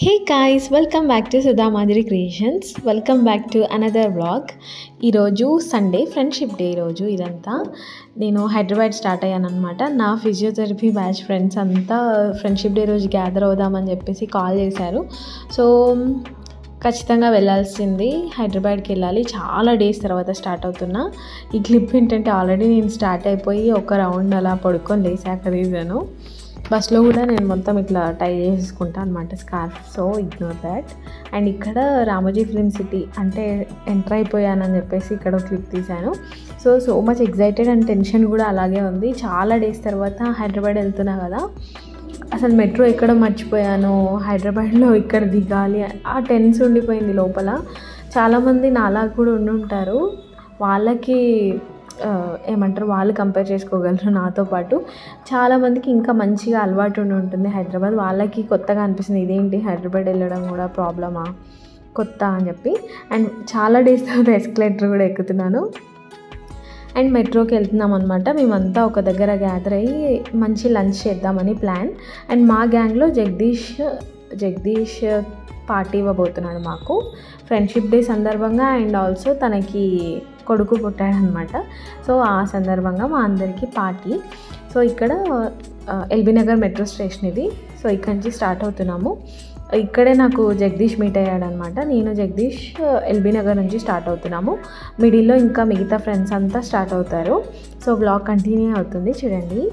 hey guys welcome back to Sudha Madhuri creations welcome back to another vlog ఈరోజు Sunday friendship day ఈరోజు ఇదంతా నేను Hyderabad start అయ్యాను అనమాట నా ఫిజియోథెరపీ బ్యాచ్ ఫ్రెండ్స్ అంతా ఫ్రెండ్షిప్ డే రోజు గ్యాదర్ అవుదామని చెప్పేసి కాల్ చేశారు సో ఖచ్చితంగా వెళ్ళాల్సింది హైదరాబాద్కి వెళ్ళాలి చాలా డేస్ తర్వాత స్టార్ట్ అవుతున్నా ఈ క్లిప్ ఏంటంటే ఆల్రెడీ నేను స్టార్ట్ అయిపోయి ఒక రౌండ్ అలా పడుకొని లేసాక రీజను బస్లో కూడా నేను మొత్తం ఇట్లా టై చేసుకుంటాను అనమాట scarf so ignore that and ఇక్కడ రామోజీ ఫిలిం సిటీ అంటే ఎంటర్ అయిపోయానని చెప్పేసి ఇక్కడ క్లిప్ తీశాను so so much excited and tension కూడా అలాగే ఉంది చాలా డేస్ తర్వాత హైదరాబాద్ వెళ్తున్నా కదా అసలు మెట్రో ఎక్కడ మర్చిపోయాను హైదరాబాద్లో ఇక్కడ దిగాలి ఆ టెన్స్ ఉండిపోయింది లోపల చాలామంది నాలా కూడా ఉండి ఉంటారు వాళ్ళకి ఆ, ఏమంటారు వాళ్ళు కంపేర్ చేసుకోగలరు నాతో పాటు చాలామందికి ఇంకా మంచిగా అలవాటు ఉండి ఉంటుంది హైదరాబాద్ వాళ్ళకి కొత్తగా అనిపిస్తుంది ఇదేంటి హైదరాబాద్ వెళ్ళడం కూడా ప్రాబ్లమా కొత్త అని చెప్పి అండ్ చాలా డేస్ తర్వాత ఎస్కలేటర్ కూడా ఎక్కుతున్నాను అండ్ మెట్రోకి వెళ్తున్నాం అనమాట మేమంతా ఒక దగ్గర గ్యాదర్ అయ్యి మంచి లంచ్ చేద్దామని ప్లాన్ అండ్ మా గ్యాంగ్లో జగదీష్ జగదీష్ పార్టీ ఇవ్వబోతున్నాడు మాకు ఫ్రెండ్షిప్ డే సందర్భంగా అండ్ ఆల్సో తనకి కొడుకు పుట్టాడనమాట సో ఆ సందర్భంగా మా అందరికీ పార్టీ సో ఇక్కడ ఆ, ఎల్బీ నగర్ మెట్రో స్టేషన్ ఇది సో ఇక్కడ నుంచి స్టార్ట్ అవుతున్నాము ఇక్కడే నాకు జగదీష్ మీట్ అయ్యాడనమాట నేను జగదీష్ ఎల్బీ నగర్ నుంచి స్టార్ట్ అవుతున్నాము మిడిల్లో ఇంకా మిగతా ఫ్రెండ్స్ అంతా స్టార్ట్ అవుతారు సో బ్లాగ్ కంటిన్యూ అవుతుంది చూడండి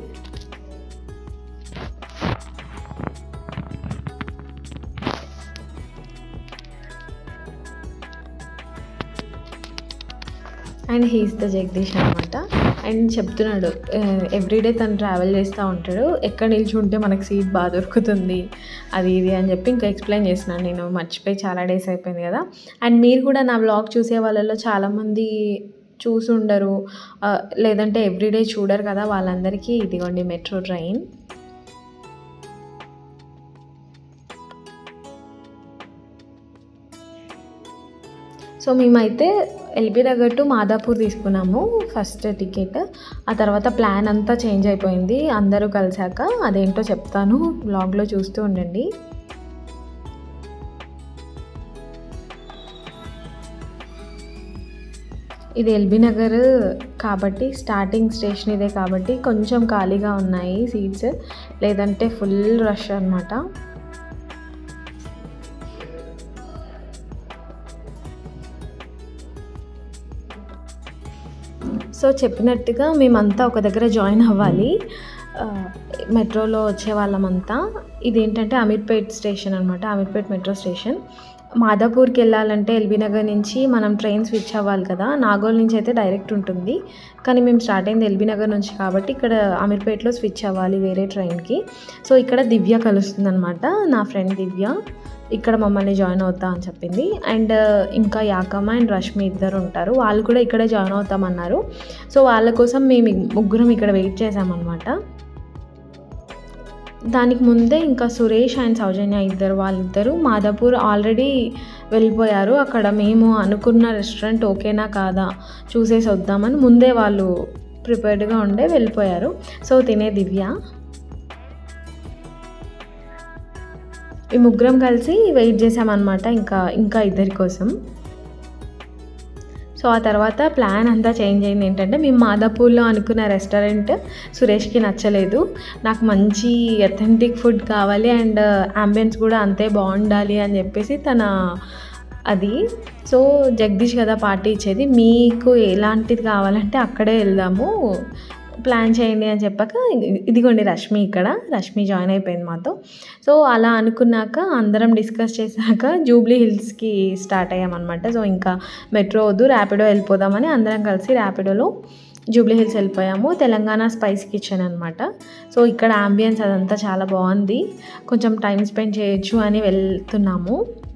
అండ్ హీస్ ద జగదీష్ అనమాట అండ్ చెప్తున్నాడు ఎవ్రీడే తను ట్రావెల్ చేస్తూ ఉంటాడు ఎక్కడ నిల్చుంటే మనకు సీట్ బాగా దొరుకుతుంది అది ఇది అని చెప్పి ఇంకా ఎక్స్ప్లెయిన్ చేస్తున్నాను నేను మర్చిపోయి చాలా డేస్ అయిపోయింది కదా అండ్ మీరు కూడా నా బ్లాగ్ చూసే వాళ్ళలో చాలామంది చూసి ఉండరు ఆ, లేదంటే ఎవ్రీడే చూడరు కదా వాళ్ళందరికీ ఇదిగోండి మెట్రో ట్రైన్ సో మేమైతే ఎల్బీ నగర్ టు మాదాపూర్ తీసుకున్నాము ఫస్ట్ టికెట్ ఆ తర్వాత ప్లాన్ అంతా చేంజ్ అయిపోయింది అందరూ కలిసాక అదేంటో చెప్తాను బ్లాగ్లో చూస్తూ ఉండండి ఇది ఎల్బీ నగర్ కాబట్టి స్టార్టింగ్ స్టేషన్ ఇదే కాబట్టి కొంచెం ఖాళీగా ఉన్నాయి సీట్స్ లేదంటే ఫుల్ రష్ అనమాట సో చెప్పినట్టుగా మేమంతా ఒక దగ్గర జాయిన్ అవ్వాలి ఆ, మెట్రోలో వచ్చే వాళ్ళమంతా ఇదేంటంటే అమీర్పేట్ స్టేషన్ అనమాట అమీర్పేట్ మెట్రో స్టేషన్ మాదాపూర్కి వెళ్ళాలంటే ఎల్బీ నగర్ నుంచి మనం ట్రైన్ స్విచ్ అవ్వాలి కదా నాగోల్ నుంచి అయితే డైరెక్ట్ ఉంటుంది కానీ మేము స్టార్ట్ అయింది ఎల్బీ నగర్ నుంచి కాబట్టి ఇక్కడ అమీర్పేట్లో స్విచ్ అవ్వాలి వేరే ట్రైన్కి సో ఇక్కడ దివ్య కలుస్తుంది అనమాట నా ఫ్రెండ్ దివ్య ఇక్కడ మమ్మల్ని జాయిన్ అవుతా అని చెప్పింది అండ్ ఇంకా యాకమ్మ అండ్ రష్మి ఇద్దరు ఉంటారు వాళ్ళు కూడా ఇక్కడే జాయిన్ అవుతామన్నారు సో వాళ్ళ కోసం మేము ముగ్గురం ఇక్కడ వెయిట్ చేసామన్నమాట దానికి ముందే ఇంకా సురేష్ అండ్ సౌజన్య ఇద్దరు వాళ్ళిద్దరు మాదాపూర్ ఆల్రెడీ వెళ్ళిపోయారు అక్కడ మేము అనుకున్న రెస్టారెంట్ ఓకేనా కాదా చూసేసి వద్దామని ముందే వాళ్ళు ప్రిపేర్డ్గా ఉండే వెళ్ళిపోయారు సో తినే దివ్య ఈ ముగ్గురం కలిసి వెయిట్ చేసామన్నమాట ఇంకా ఇంకా ఇద్దరి కోసం సో ఆ తర్వాత ప్లాన్ అంతా చేంజ్ అయింది ఏంటంటే మేము మాదాపూర్లో అనుకున్న రెస్టారెంట్ సురేష్కి నచ్చలేదు నాకు మంచి అథెంటిక్ ఫుడ్ కావాలి అండ్ అంబియన్స్ కూడా అంతే బాగుండాలి అని చెప్పేసి తన అది సో జగదీష్ కదా పార్టీ ఇచ్చేది మీకు ఎలాంటిది కావాలంటే అక్కడే వెళ్దాము ప్లాన్ చేయండి అని చెప్పాక ఇదిగోండి రష్మి ఇక్కడ రష్మి జాయిన్ అయిపోయింది మాతో సో అలా అనుకున్నాక అందరం డిస్కస్ చేశాక జూబ్లీ హిల్స్కి స్టార్ట్ అయ్యామన్నమాట సో ఇంకా మెట్రో వద్దు ర్యాపిడో వెళ్ళిపోదామని అందరం కలిసి ర్యాపిడోలో జూబ్లీ హిల్స్ వెళ్ళిపోయాము తెలంగాణ స్పైస్ కిచెన్ అనమాట సో ఇక్కడ అంబియన్స్ అదంతా చాలా బాగుంది కొంచెం టైం స్పెండ్ చేయొచ్చు అని వెళ్తున్నాము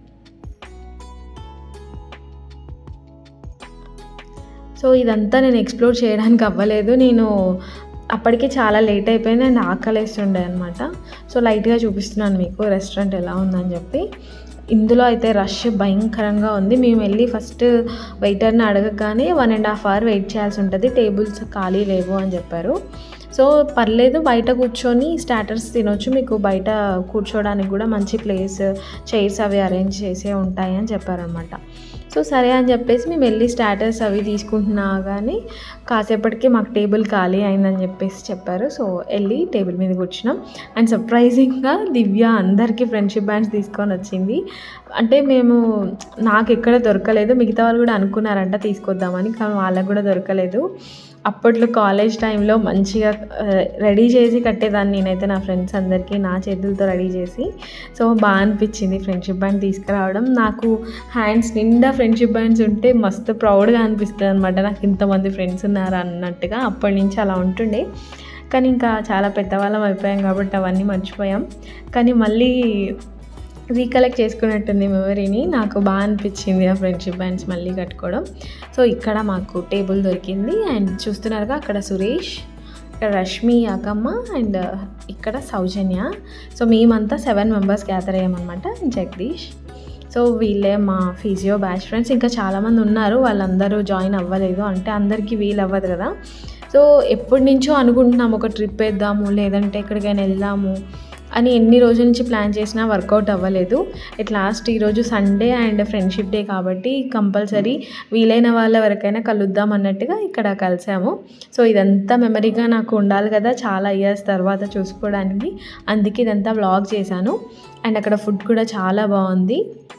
సో ఇదంతా నేను ఎక్స్ప్లోర్ చేయడానికి అవ్వలేదు నేను అప్పటికే చాలా లేట్ అయిపోయింది అండ్ ఆకలేస్తుండే అనమాట సో లైట్గా చూపిస్తున్నాను మీకు రెస్టారెంట్ ఎలా ఉందని చెప్పి ఇందులో అయితే రష్ భయంకరంగా ఉంది మేము వెళ్ళి ఫస్ట్ వెయిటర్ని అడగగానే one and half hour wait చేయాల్సి ఉంటుంది టేబుల్స్ ఖాళీ లేవు అని చెప్పారు సో పర్లేదు బయట కూర్చొని స్టార్టర్స్ తినొచ్చు మీకు బయట కూర్చోడానికి కూడా మంచి ప్లేస్ చైర్స్ అవి అరేంజ్ చేసే ఉంటాయి అని చెప్పారనమాట సో సరే అని చెప్పేసి మేము వెళ్ళి స్టాటస్ అవి తీసుకుంటున్నా కానీ కాసేపటికి మాకు టేబుల్ ఖాళీ అయిందని చెప్పేసి చెప్పారు సో వెళ్ళి టేబుల్ మీద కూర్చున్నాం అండ్ సర్ప్రైజింగ్గా దివ్య అందరికీ ఫ్రెండ్షిప్ బ్యాండ్స్ తీసుకొని వచ్చింది అంటే మేము నాకు ఎక్కడ దొరకలేదు మిగతా వాళ్ళు కూడా అనుకున్నారంట తీసుకొద్దామని కానీ వాళ్ళకు కూడా దొరకలేదు అప్పట్లో కాలేజ్ టైంలో మంచిగా రెడీ చేసి కట్టేదాన్ని నేనైతే నా ఫ్రెండ్స్ అందరికీ నా చేతులతో రెడీ చేసి సో బాగా అనిపించింది ఫ్రెండ్షిప్ బ్యాండ్ తీసుకురావడం నాకు హ్యాండ్స్ నిండా ఫ్రెండ్షిప్ బ్యాండ్స్ ఉంటే మస్తు ప్రౌడ్గా అనిపిస్తుంది అనమాట నాకు ఇంతమంది ఫ్రెండ్స్ ఉన్నారు అన్నట్టుగా అప్పటి నుంచి అలా ఉంటుండే కానీ ఇంకా చాలా పెద్దవాళ్ళం అయిపోయాం కాబట్టి అవన్నీ మర్చిపోయాం కానీ మళ్ళీ రీకలెక్ట్ చేసుకున్నట్టుంది మెమరీని నాకు బాగా అనిపించింది ఆ ఫ్రెండ్షిప్ బ్యాండ్స్ మళ్ళీ కట్టుకోవడం సో ఇక్కడ మాకు టేబుల్ దొరికింది అండ్ చూస్తున్నారుగా అక్కడ సురేష్ ఇక్కడ రష్మి అకమ్మ అండ్ ఇక్కడ సౌజన్య సో మేమంతా సెవెన్ మెంబర్స్ గ్యాదర్ అయ్యామన్నమాట జగదీష్ సో వీళ్ళే మా ఫిజియో బ్యాచ్ ఫ్రెండ్స్ ఇంకా చాలామంది ఉన్నారు వాళ్ళందరూ జాయిన్ అవ్వలేదు అంటే అందరికీ వీలు అవ్వదు కదా సో ఎప్పటి నుంచో అనుకుంటున్నాము ఒక ట్రిప్ వేద్దాము లేదంటే ఎక్కడికైనా వెళ్దాము అని ఎన్ని రోజుల నుంచి ప్లాన్ చేసినా వర్కౌట్ అవ్వలేదు ఎట్ లాస్ట్ ఈరోజు సండే అండ్ ఫ్రెండ్షిప్ డే కాబట్టి కంపల్సరీ వీలైన వాళ్ళ వరకైనా కలుద్దాం అన్నట్టుగా ఇక్కడ కలిసాము సో ఇదంతా మెమరీగా నాకు ఉండాలి కదా చాలా ఇయర్స్ తర్వాత చూసుకోవడానికి అందుకే ఇదంతా వ్లాగ్ చేశాను అండ్ అక్కడ ఫుడ్ కూడా చాలా బాగుంది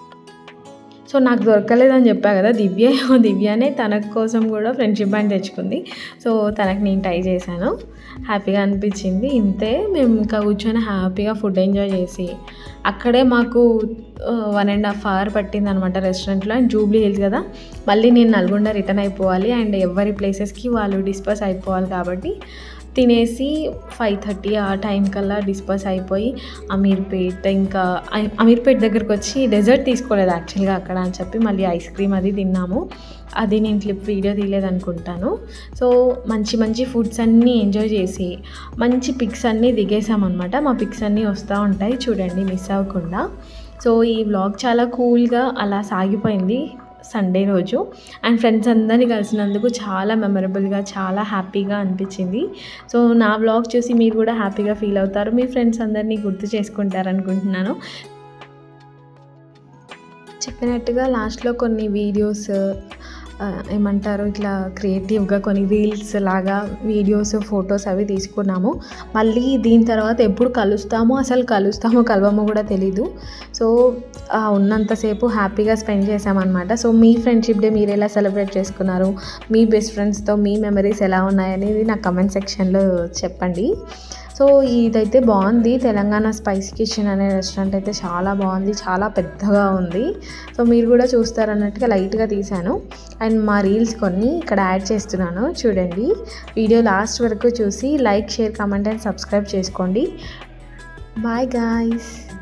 సో నాకు దొరకలేదని చెప్పా కదా దివ్య దివ్యనే తన కోసం కూడా ఫ్రెండ్షిప్ బ్యాండ్ తెచ్చుకుంది సో తనకు నేను ట్రై చేశాను హ్యాపీగా అనిపించింది ఇంతే మేము ఇంకా కూర్చొని హ్యాపీగా ఫుడ్ ఎంజాయ్ చేసి అక్కడే మాకు వన్ అండ్ హాఫ్ అవర్ పట్టింది అనమాట రెస్టారెంట్లో అండ్ జూబ్లీ హిల్స్ కదా మళ్ళీ నేను నల్గొండ రిటర్న్ అయిపోవాలి అండ్ ఎవరి ప్లేసెస్కి వాళ్ళు డిస్పర్స్ అయిపోవాలి కాబట్టి తినేసి ఫైవ్ థర్టీ ఆ టైం కల్లా డిస్పర్స్ అయిపోయి అమీర్పేట్ ఇంకా అమీర్పేట్ దగ్గరకు వచ్చి డెజర్ట్ తీసుకోలేదు యాక్చువల్గా అక్కడ అని చెప్పి మళ్ళీ ఐస్ క్రీమ్ అది తిన్నాము అది నేను క్లిప్ వీడియో తీయలేదు అనుకుంటాను సో మంచి మంచి ఫుడ్స్ అన్నీ ఎంజాయ్ చేసి మంచి పిక్స్ అన్నీ దిగేసామన్నమాట మా పిక్స్ అన్నీ వస్తూ ఉంటాయి చూడండి మిస్ అవ్వకుండా సో ఈ వ్లాగ్ చాలా కూల్గా అలా సాగిపోయింది సండే రోజు అండ్ ఫ్రెండ్స్ అందరినీ కలిసినందుకు చాలా మెమరబుల్గా చాలా హ్యాపీగా అనిపించింది సో నా బ్లాగ్ చూసి మీరు కూడా హ్యాపీగా ఫీల్ అవుతారు మీ ఫ్రెండ్స్ అందరినీ గుర్తు చేసుకుంటారు అనుకుంటున్నాను చెప్పినట్టుగా లాస్ట్లో కొన్ని వీడియోస్ ఏమంటారు ఇట్లా క్రియేటివ్గా కొన్ని రీల్స్ లాగా వీడియోస్ ఫొటోస్ అవి తీసుకున్నాము మళ్ళీ దీని తర్వాత ఎప్పుడు కలుస్తామో అసలు కలుస్తామో కలవమో కూడా తెలీదు సో ఉన్నంతసేపు హ్యాపీగా స్పెండ్ చేసామన్నమాట సో మీ ఫ్రెండ్షిప్ డే మీరు ఎలా సెలబ్రేట్ చేసుకున్నారు మీ బెస్ట్ ఫ్రెండ్స్తో మీ మెమరీస్ ఎలా ఉన్నాయనేది నా కమెంట్ సెక్షన్లో చెప్పండి సో ఇదైతే బాగుంది తెలంగాణ స్పైస్ కిచెన్ అనే రెస్టారెంట్ అయితే చాలా బాగుంది చాలా పెద్దగా ఉంది సో మీరు కూడా చూస్తారన్నట్టుగా లైట్గా తీశాను అండ్ మా రీల్స్ కొన్ని ఇక్కడ యాడ్ చేస్తున్నాను చూడండి వీడియో లాస్ట్ వరకు చూసి like share comment and subscribe చేసుకోండి బాయ్ గాయస్